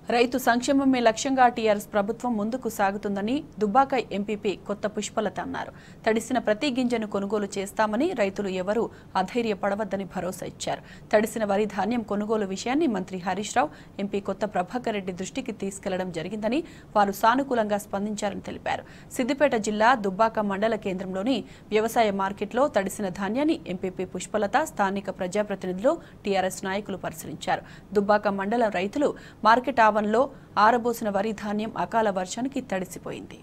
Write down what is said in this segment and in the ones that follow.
రైతు సంక్షేమమే లక్ష్యంగా టీఆర్ఎస్ ప్రభుత్వం ముందుకు సాగుతుందని దుబ్బాక ఎంపీపీ కొత్త పుష్పలత అన్నారు తడిసిన ప్రతి గింజను కొనుగోలు చేస్తామని రైతులు ఎవరూ అధైర్యపడవద్దని భరోసా ఇచ్చారు తడిసిన వరి ధాన్యం కొనుగోలు విషయాన్ని మంత్రి హరీష్ రావు ఎంపీ కొత్త ప్రభాకర్ రెడ్డి దృష్టికి తీసుకెళ్లడం జరిగిందని వారు సానుకూలంగా స్పందించారని తెలిపారు సిద్దిపేట జిల్లా దుబ్బాక మండల కేంద్రంలోని వ్యవసాయ మార్కెట్లో తడిసిన ధాన్యాన్ని ఎంపీపీ పుష్పలత స్థానిక ప్రజాప్రతినిధులు టీఆర్ఎస్ నాయకులు పరిశీలించారు దుబ్బాక మండల రైతులు మార్కెట్ ఆవరణలో ఆరబోసిన వరి ధాన్యం అకాల వర్షానికి తడిసిపోయింది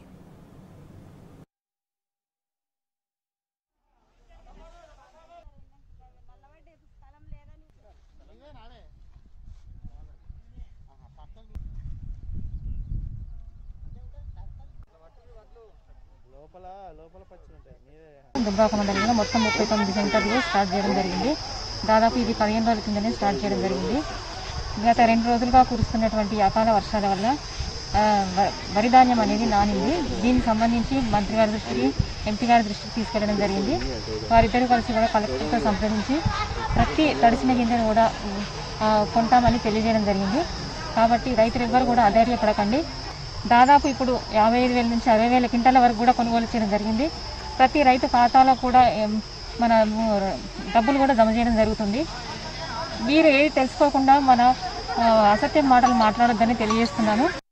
లోపల లోపల పచ్చి ఉంటాయి మీరే దుబ్బాక మండలంలో మొత్తం ముప్పై తొమ్మిది సెంటర్లు స్టార్ట్ చేయడం జరిగింది దాదాపు ఇది పదిహేను రోజుల కిందనే స్టార్ట్ చేయడం జరిగింది గత రెండు రోజులుగా కురుస్తున్నటువంటి అకాల వర్షాల వల్ల ఆ, వ- వరి ధాన్యం అనేది నానింది దీనికి సంబంధించి మంత్రి గారి దృష్టికి ఎంపీ గారి దృష్టికి తీసుకెళ్లడం జరిగింది వారిద్దరూ కలిసి కూడా కలెక్టర్తో సంప్రదించి ప్రతి తడిసిన గింజను కూడా ఆ, కొంటామని తెలియజేయడం జరిగింది కాబట్టి రైతులు ఎవ్వరు కూడా అధైర్యపడకండి దాదాపు ఇప్పుడు యాభై ఐదు వేల నుంచి అరవై వేల క్వింటాల వరకు కూడా కొనుగోలు చేయడం జరిగింది ప్రతి రైతు ఖాతాలో కూడా ఏం, మన ము- డబ్బులు కూడా జమ చేయడం జరుగుతుంది మీరు ఏది తెలుసుకోకుండా మన ఆ, అసత్యం మాటలు మాట్లాడొద్దని తెలియజేస్తున్నాను